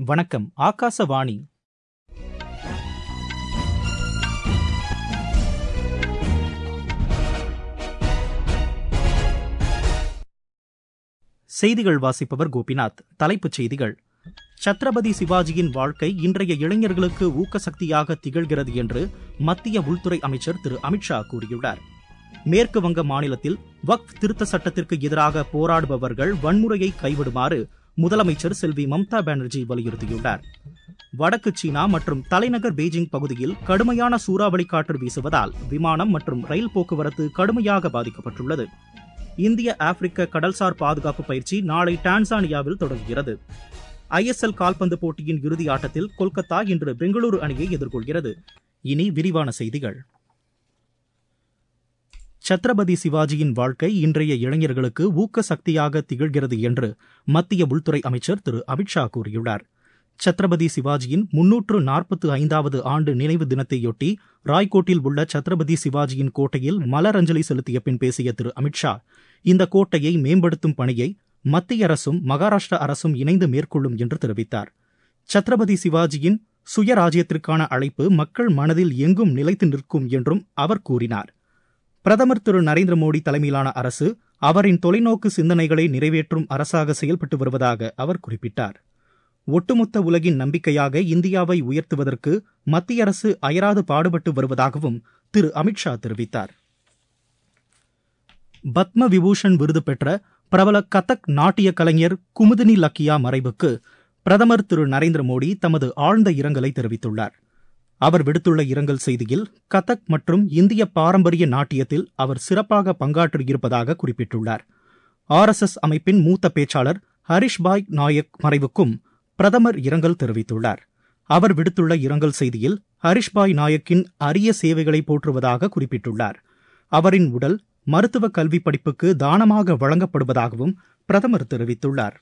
வணக்கம் ஆகாசவாணி செய்திகள் வாசிப்பவர் கோபிநாத் தலைப்புச் செய்திகள் சத்ரபதி சிவாஜியின் வாழ்க்கை இன்றைய இளைஞர்களுக்கு ஊக்கசக்தியாக திகழ்கிறது என்று மத்திய உள்துறை அமைச்சர் திரு அமித்ஷா கூறியுள்ளார் மேற்கு வங்க மாநிலத்தில் வக்ஃப் திருத்த சட்டத்திற்கு எதிராக போராடுபவர்கள் வன்முறையை கைவிடுமாறு முதலமைச்சர் செல்வி மம்தா பானர்ஜி வலியுறுத்தியுள்ளார் வடக்கு சீனா மற்றும் தலைநகர் பெய்ஜிங் பகுதியில் கடுமையான சூறாவளி காற்று வீசுவதால் விமானம் மற்றும் ரயில் போக்குவரத்து கடுமையாக பாதிக்கப்பட்டுள்ளது இந்திய ஆப்பிரிக்க கடல்சார் பாதுகாப்பு பயிற்சி நாளை டான்சானியாவில் தொடங்குகிறது ஐஎஸ்எல் கால்பந்து போட்டியின் இறுதி ஆட்டத்தில் கொல்கத்தா இன்று பெங்களூரு அணியை எதிர்கொள்கிறது இனி விரிவான செய்திகள் சத்ரபதி சிவாஜியின் வாழ்க்கை இன்றைய இளைஞர்களுக்கு ஊக்க சக்தியாக திகழ்கிறது என்று மத்திய உள்துறை அமைச்சர் திரு அமித்ஷா கூறியுள்ளார் சத்ரபதி சிவாஜியின் முன்னூற்று நாற்பத்து ஐந்தாவது ஆண்டு நினைவு தினத்தையொட்டி ராய்கோட்டில் உள்ள சத்ரபதி சிவாஜியின் கோட்டையில் மலரஞ்சலி செலுத்திய பின் பேசிய திரு அமித்ஷா இந்த கோட்டையை மேம்படுத்தும் பணியை மத்திய அரசும் மகாராஷ்டிரா அரசும் இணைந்து மேற்கொள்ளும் என்று தெரிவித்தார் சத்ரபதி சிவாஜியின் சுயராஜ்யத்திற்கான அழைப்பு மக்கள் மனதில் எங்கும் நிலைத்து நிற்கும் என்றும் அவர் கூறினார் பிரதமர் திரு நரேந்திர மோடி தலைமையிலான அரசு அவரின் தொலைநோக்கு சிந்தனைகளை நிறைவேற்றும் அரசாக செயல்பட்டு வருவதாக அவர் குறிப்பிட்டார் ஒட்டுமொத்த உலகின் நம்பிக்கையாக இந்தியாவை உயர்த்துவதற்கு மத்திய அரசு அயராது பாடுபட்டு வருவதாகவும் திரு அமித்ஷா தெரிவித்தார் பத்ம விபூஷன் விருது பெற்ற பிரபல கதக் நாட்டிய கலைஞர் குமுதினி லக்கியா மறைவுக்கு பிரதமர் திரு நரேந்திர மோடி தமது ஆழ்ந்த இரங்கலை தெரிவித்துள்ளார் அவர் விடுத்துள்ள இரங்கல் செய்தியில் கதக் மற்றும் இந்திய பாரம்பரிய நாட்டியத்தில் அவர் சிறப்பாக பங்காற்றியிருப்பதாக குறிப்பிட்டுள்ளார் ஆர் எஸ் எஸ் அமைப்பின் மூத்த பேச்சாளர் ஹரிஷ்பாய் நாயக் மறைவுக்கும் பிரதமர் இரங்கல் தெரிவித்துள்ளார் அவர் விடுத்துள்ள இரங்கல் செய்தியில் ஹரிஷ்பாய் நாயக்கின் அரிய சேவைகளை போற்றுவதாக குறிப்பிட்டுள்ளார் அவரின் உடல் மருத்துவ கல்வி படிப்புக்கு தானமாக வழங்கப்படுவதாகவும் பிரதமர் தெரிவித்துள்ளார்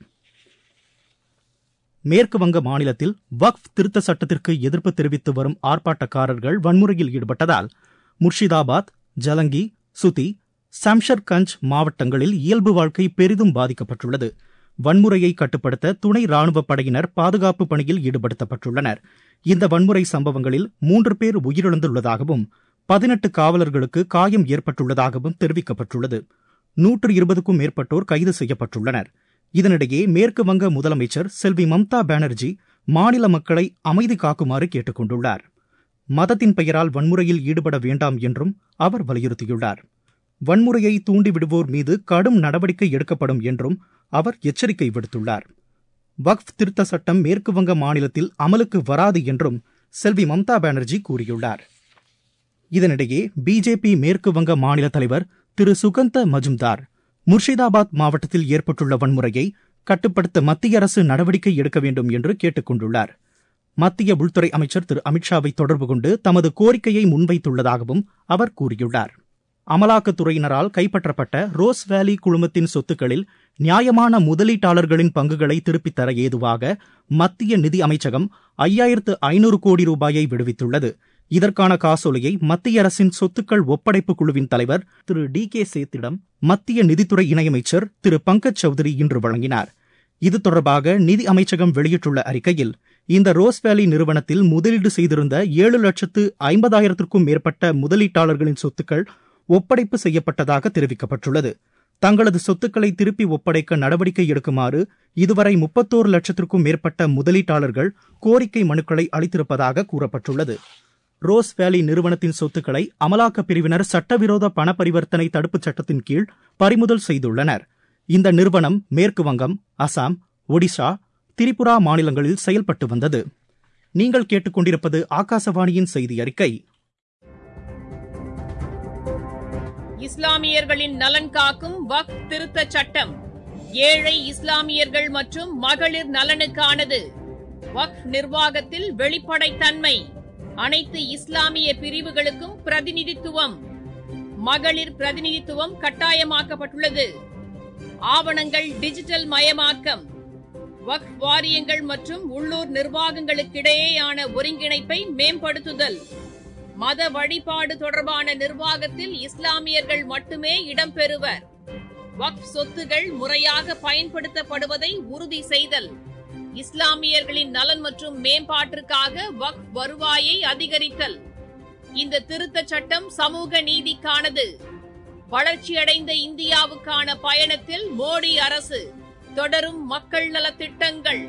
மேற்கு வங்க மாநிலத்தில் வக்ஃப் திருத்த சட்டத்திற்கு எதிர்ப்பு தெரிவித்து வரும் ஆர்ப்பாட்டக்காரர்கள் வன்முறையில் ஈடுபட்டதால் முர்ஷிதாபாத் ஜலங்கி சுதி சம்ஷர்கஞ்ச் மாவட்டங்களில் இயல்பு வாழ்க்கை பெரிதும் பாதிக்கப்பட்டுள்ளது வன்முறையை கட்டுப்படுத்த துணை ராணுவப் படையினர் பாதுகாப்பு பணியில் ஈடுபடுத்தப்பட்டுள்ளனர் இந்த வன்முறை சம்பவங்களில் மூன்று பேர் உயிரிழந்துள்ளதாகவும் பதினெட்டு காவலர்களுக்கு காயம் ஏற்பட்டுள்ளதாகவும் தெரிவிக்கப்பட்டுள்ளது நூற்று இருபதுக்கும் மேற்பட்டோர் கைது செய்யப்பட்டுள்ளனர் இதனிடையே மேற்கு வங்க முதலமைச்சர் செல்வி மம்தா பானர்ஜி மாநில மக்களை அமைதி காக்குமாறு கேட்டுக் கொண்டுள்ளார் மதத்தின் பெயரால் வன்முறையில் ஈடுபட வேண்டாம் என்றும் அவர் வலியுறுத்தியுள்ளார் வன்முறையை தூண்டிவிடுவோர் மீது கடும் நடவடிக்கை எடுக்கப்படும் என்றும் அவர் எச்சரிக்கை விடுத்துள்ளார் வக்ஃப் திருத்த சட்டம் மேற்கு வங்க மாநிலத்தில் அமலுக்கு வராது என்றும் செல்வி மம்தா பானர்ஜி கூறியுள்ளார் இதனிடையே பிஜேபி மேற்கு வங்க மாநில தலைவர் திரு சுகந்த மஜும்தார் முர்ஷிதாபாத் மாவட்டத்தில் ஏற்பட்டுள்ள வன்முறையை கட்டுப்படுத்த மத்திய அரசு நடவடிக்கை எடுக்க வேண்டும் என்று கேட்டுக் கொண்டுள்ளார் மத்திய உள்துறை அமைச்சர் திரு அமித்ஷாவை தொடர்பு கொண்டு தமது கோரிக்கையை முன்வைத்துள்ளதாகவும் அவர் கூறியுள்ளார் அமலாக்கத்துறையினரால் கைப்பற்றப்பட்ட ரோஸ் வேலி குழுமத்தின் சொத்துக்களில் நியாயமான முதலீட்டாளர்களின் பங்குகளை திருப்பித் தர ஏதுவாக மத்திய நிதி அமைச்சகம் ஐயாயிரத்து ஐநூறு கோடி ரூபாயை விடுவித்துள்ளது இதற்கான காசோலையை மத்திய அரசின் சொத்துக்கள் ஒப்படைப்பு குழுவின் தலைவர் திரு டி கே சேத்திடம் மத்திய நிதித்துறை இணையமைச்சர் திரு பங்கஜ் சௌத்ரி இன்று வழங்கினார் இது தொடர்பாக நிதி அமைச்சகம் வெளியிட்டுள்ள அறிக்கையில் இந்த ரோஸ்வேலி நிறுவனத்தில் முதலீடு செய்திருந்த ஏழு லட்சத்து ஐம்பதாயிரத்திற்கும் மேற்பட்ட முதலீட்டாளர்களின் சொத்துக்கள் ஒப்படைப்பு செய்யப்பட்டதாக தெரிவிக்கப்பட்டுள்ளது தங்களது சொத்துக்களை திருப்பி ஒப்படைக்க நடவடிக்கை எடுக்குமாறு இதுவரை முப்பத்தோரு லட்சத்திற்கும் மேற்பட்ட முதலீட்டாளர்கள் கோரிக்கை மனுக்களை அளித்திருப்பதாக கூறப்பட்டுள்ளது ரோஸ் வேலி நிறுவனத்தின் சொத்துக்களை அமலாக்கப் பிரிவினர் சட்டவிரோத பண பரிவர்த்தனை தடுப்புச் சட்டத்தின் கீழ் பறிமுதல் செய்துள்ளனர் இந்த நிறுவனம் மேற்கு வங்கம் அசாம் ஒடிஷா திரிபுரா மாநிலங்களில் செயல்பட்டு வந்தது நீங்கள் கேட்டுக்கொண்டிருப்பது ஆகாசவாணியின் செய்தி அறிக்கை இஸ்லாமியர்களின் நலன் காக்கும் வக் திருத்த சட்டம் ஏழை இஸ்லாமியர்கள் மற்றும் மகளிர் நலனுக்கானது வக் நிர்வாகத்தில் வெளிப்படைத்தன்மை அனைத்து இஸ்லாமிய பிரிவுகளுக்கும் பிரதிநிதித்துவம் மகளிர் பிரதிநிதித்துவம் கட்டாயமாக்கப்பட்டுள்ளது ஆவணங்கள் டிஜிட்டல் மயமாக்கம் வக் வாரியங்கள் மற்றும் உள்ளூர் நிர்வாகங்களுக்கிடையேயான ஒருங்கிணைப்பை மேம்படுத்துதல் மத வழிபாடு தொடர்பான நிர்வாகத்தில் இஸ்லாமியர்கள் மட்டுமே இடம்பெறுவர் வக்ஃப் சொத்துகள் முறையாக பயன்படுத்தப்படுவதை உறுதி செய்தல் இஸ்லாமியர்களின் நலன் மற்றும் மேம்பாட்டிற்காக வக்ஃப் வருவாயை அதிகரித்தல் இந்த திருத்தச் சட்டம் சமூக நீதிக்கானது வளர்ச்சியடைந்த இந்தியாவுக்கான பயணத்தில் மோடி அரசு தொடரும் மக்கள் நலத்திட்டங்கள்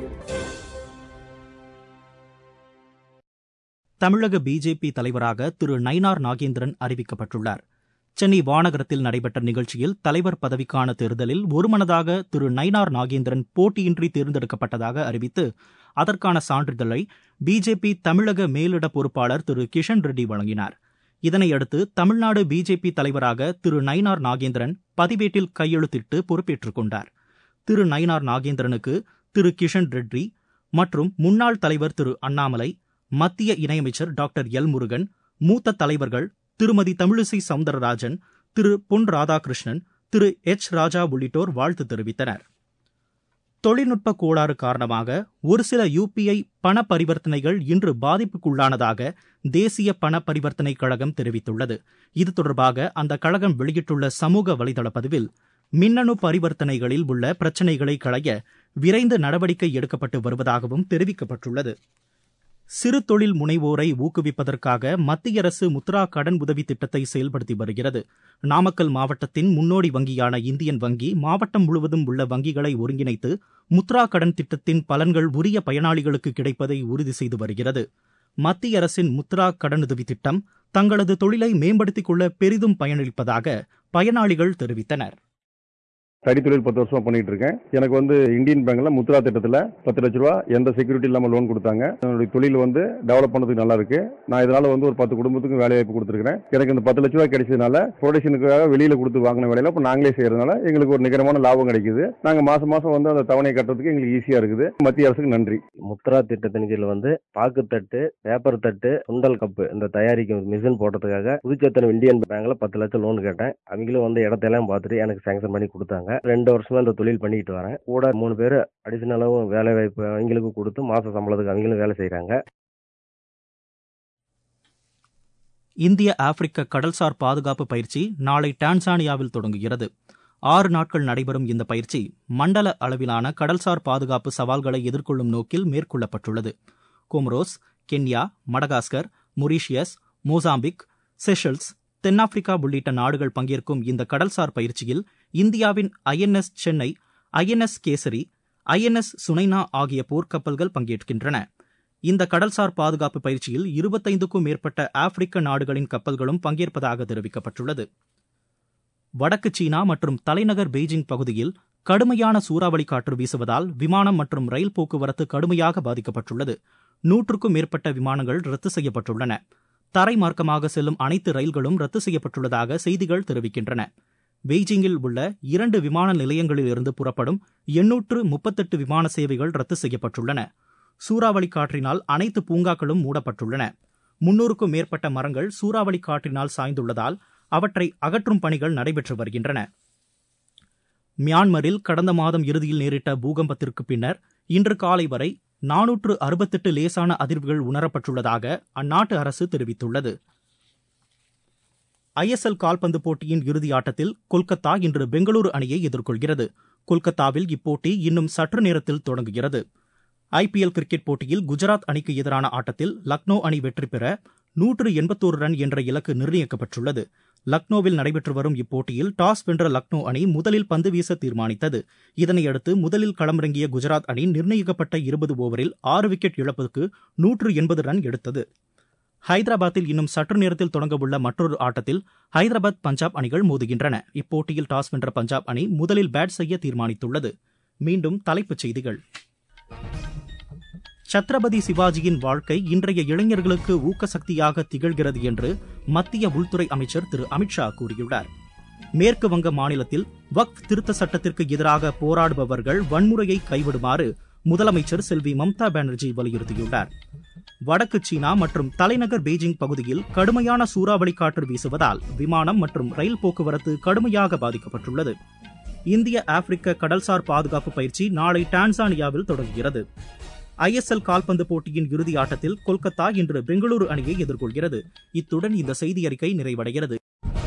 தமிழக பிஜேபி தலைவராக திரு நயினார் நாகேந்திரன் அறிவிக்கப்பட்டுள்ளார் சென்னை வானகரத்தில் நடைபெற்ற நிகழ்ச்சியில் தலைவர் பதவிக்கான தேர்தலில் ஒருமனதாக திரு நயினார் நாகேந்திரன் போட்டியின்றி தேர்ந்தெடுக்கப்பட்டதாக அறிவித்து அதற்கான சான்றிதழை பிஜேபி தமிழக மேலிட பொறுப்பாளர் திரு கிஷன் ரெட்டி வழங்கினார் இதனையடுத்து தமிழ்நாடு பிஜேபி தலைவராக திரு நயினார் நாகேந்திரன் பதிவேட்டில் கையெழுத்திட்டு பொறுப்பேற்றுக் கொண்டார் திரு நயினார் நாகேந்திரனுக்கு திரு கிஷன் ரெட்டி மற்றும் முன்னாள் தலைவர் திரு அண்ணாமலை மத்திய இணையமைச்சர் டாக்டர் எல் முருகன் மூத்த தலைவர்கள் திருமதி தமிழிசை சவுந்தரராஜன் திரு பொன் ராதாகிருஷ்ணன் திரு எச் ராஜா உள்ளிட்டோர் வாழ்த்து தெரிவித்தனர் தொழில்நுட்ப கோளாறு காரணமாக ஒரு சில யுபிஐ பண பரிவர்த்தனைகள் இன்று பாதிப்புக்குள்ளானதாக தேசிய பண பரிவர்த்தனை கழகம் தெரிவித்துள்ளது இது தொடர்பாக அந்த கழகம் வெளியிட்டுள்ள சமூக வலைதள பதிவில் மின்னணு பரிவர்த்தனைகளில் உள்ள பிரச்சினைகளை களைய விரைந்து நடவடிக்கை எடுக்கப்பட்டு வருவதாகவும் தெரிவிக்கப்பட்டுள்ளது சிறு தொழில் முனைவோரை ஊக்குவிப்பதற்காக மத்திய அரசு முத்ரா கடன் உதவி திட்டத்தை செயல்படுத்தி வருகிறது நாமக்கல் மாவட்டத்தின் முன்னோடி வங்கியான இந்தியன் வங்கி மாவட்டம் முழுவதும் உள்ள வங்கிகளை ஒருங்கிணைத்து முத்ரா கடன் திட்டத்தின் பலன்கள் உரிய பயனாளிகளுக்கு கிடைப்பதை உறுதி செய்து வருகிறது மத்திய அரசின் முத்ரா கடனுதவி திட்டம் தங்களது தொழிலை மேம்படுத்திக் கொள்ள பெரிதும் பயனளிப்பதாக பயனாளிகள் தெரிவித்தனர் தறி தொழில் பத்து வருஷமா பண்ணிட்டு இருக்கேன் எனக்கு வந்து இந்தியன் பேங்க்ல முத்ரா திட்டத்துல பத்து லட்ச ரூபா எந்த செக்யூரிட்டி இல்லாம லோன் கொடுத்தாங்க என்னுடைய தொழில் வந்து டெவலப் பண்ணதுக்கு நல்லா இருக்கு நான் இதனால வந்து ஒரு பத்து குடும்பத்துக்கு வேலை வாய்ப்பு கொடுத்துருக்கேன் எனக்கு இந்த பத்து லட்ச ரூபாய் கிடைச்சதுனால ப்ரொடக்ஷனுக்காக வெளியில கொடுத்து வாங்கின வேலையில இப்போ நாங்களே செய்யறதுனால எங்களுக்கு ஒரு நிகரமான லாபம் கிடைக்குது நாங்க மாசம் மாசம் வந்து அந்த தவணை கட்டுறதுக்கு எங்களுக்கு ஈஸியா இருக்குது மத்திய அரசுக்கு நன்றி முத்ரா திட்டத்தின் கீழ் வந்து பாக்குத்தட்டு பேப்பர் தட்டு சுண்டல் கப்பு இந்த தயாரிக்கும் மிஷின் போட்டதுக்காக புதுச்சேத்தனம் இந்தியன் பேங்க்ல பத்து லட்சம் லோன் கேட்டேன் அவங்களும் வந்து இடத்தையெல்லாம் பார்த்துட்டு எனக்கு சேங்ஷன் பண்ணி கொடுத்தாங்க ரெண்டு வருஷமா இந்த தொழில் பண்ணிட்டு வரேன் கூட மூணு பேர் அடிஷனலாகவும் வேலை வாய்ப்பு அவங்களுக்கு கொடுத்து மாச சம்பளத்துக்கு அவங்களும் வேலை செய்யறாங்க இந்திய ஆப்பிரிக்க கடல்சார் பாதுகாப்பு பயிற்சி நாளை டான்சானியாவில் தொடங்குகிறது ஆறு நாட்கள் நடைபெறும் இந்த பயிற்சி மண்டல அளவிலான கடல்சார் பாதுகாப்பு சவால்களை எதிர்கொள்ளும் நோக்கில் மேற்கொள்ளப்பட்டுள்ளது Comoros Kenya Madagascar Mauritius Mozambique Seychelles தென்னாப்பிரிக்கா உள்ளிட்ட நாடுகள் பங்கேற்கும் இந்த கடல்சார் பயிற்சியில் இந்தியாவின் INS Chennai INS Kesari INS Sunayna ஆகிய போர்க்கப்பல்கள் பங்கேற்கின்றன இந்த கடல்சார் பாதுகாப்பு பயிற்சியில் இருபத்தைந்துக்கும் மேற்பட்ட ஆப்பிரிக்க நாடுகளின் கப்பல்களும் பங்கேற்பதாக தெரிவிக்கப்பட்டுள்ளது வடக்கு சீனா மற்றும் தலைநகர் பெய்ஜிங் பகுதியில் கடுமையான சூறாவளி காற்று வீசுவதால் விமானம் மற்றும் ரயில் போக்குவரத்து கடுமையாக பாதிக்கப்பட்டுள்ளது நூற்றுக்கும் மேற்பட்ட விமானங்கள் ரத்து செய்யப்பட்டுள்ளன தரை மார்க்கமாக செல்லும் அனைத்து ரயில்களும் ரத்து செய்யப்பட்டுள்ளதாக செய்திகள் தெரிவிக்கின்றன பெய்ஜிங்கில் உள்ள இரண்டு விமான நிலையங்களிலிருந்து புறப்படும் எண்ணூற்று முப்பத்தெட்டு விமான சேவைகள் ரத்து செய்யப்பட்டுள்ளன சூறாவளி காற்றினால் அனைத்து பூங்காக்களும் மூடப்பட்டுள்ளன முன்னூறுக்கும் மேற்பட்ட மரங்கள் சூறாவளி காற்றினால் சாய்ந்துள்ளதால் அவற்றை அகற்றும் பணிகள் நடைபெற்று வருகின்றன மியான்மரில் கடந்த மாதம் இறுதியில் நேரிட்ட பூகம்பத்திற்கு பின்னர் இன்று காலை வரை நானூற்று அறுபத்தெட்டு லேசான அதிர்வுகள் உணரப்பட்டுள்ளதாக அந்நாட்டு அரசு தெரிவித்துள்ளது ஐஎஸ்எல் கால்பந்து போட்டியின் இறுதி ஆட்டத்தில் கொல்கத்தா இன்று பெங்களூரு அணியை எதிர்கொள்கிறது கொல்கத்தாவில் இப்போட்டி இன்னும் சற்று நேரத்தில் தொடங்குகிறது ஐபிஎல் கிரிக்கெட் போட்டியில் குஜராத் அணிக்கு எதிரான ஆட்டத்தில் லக்னோ அணி வெற்றி பெற நூற்று எண்பத்தோரு ரன் என்ற இலக்கு நிர்ணயிக்கப்பட்டுள்ளது லக்னோவில் நடைபெற்று வரும் இப்போட்டியில் டாஸ் வென்ற லக்னோ அணி முதலில் பந்து வீச தீர்மானித்தது இதனையடுத்து முதலில் களமிறங்கிய குஜராத் அணி நிர்ணயிக்கப்பட்ட இருபது ஓவரில் ஆறு விக்கெட் இழப்புக்கு நூற்று எண்பது ரன் எடுத்தது ஹைதராபாத்தில் இன்னும் சற்று நேரத்தில் தொடங்கவுள்ள மற்றொரு ஆட்டத்தில் ஹைதராபாத் பஞ்சாப் அணிகள் மோதுகின்றன இப்போட்டியில் டாஸ் வென்ற பஞ்சாப் அணி முதலில் பேட் செய்ய தீர்மானித்துள்ளது மீண்டும் தலைப்புச் செய்திகள் சத்ரபதி சிவாஜியின் வாழ்க்கை இன்றைய இளைஞர்களுக்கு ஊக்க சக்தியாக திகழ்கிறது என்று மத்திய உள்துறை அமைச்சர் திரு அமித்ஷா கூறியுள்ளார் மேற்கு வங்க மாநிலத்தில் வக்ஃப் திருத்த சட்டத்திற்கு எதிராக போராடுபவர்கள் வன்முறையை கைவிடுமாறு முதலமைச்சர் செல்வி மம்தா பானர்ஜி வலியுறுத்தியுள்ளார் வடக்கு சீனா மற்றும் தலைநகர் பெய்ஜிங் பகுதியில் கடுமையான சூறாவளி காற்று வீசுவதால் விமானம் மற்றும் ரயில் போக்குவரத்து கடுமையாக பாதிக்கப்பட்டுள்ளது இந்திய ஆப்பிரிக்க கடல்சார் பாதுகாப்பு பயிற்சி நாளை டான்சானியாவில் தொடங்குகிறது ஐஎஸ்எல் கால்பந்து போட்டியின் இறுதி ஆட்டத்தில் கொல்கத்தா இன்று பெங்களூரு அணியை எதிர்கொள்கிறது இத்துடன் இந்த செய்தி அறிக்கை நிறைவடைகிறது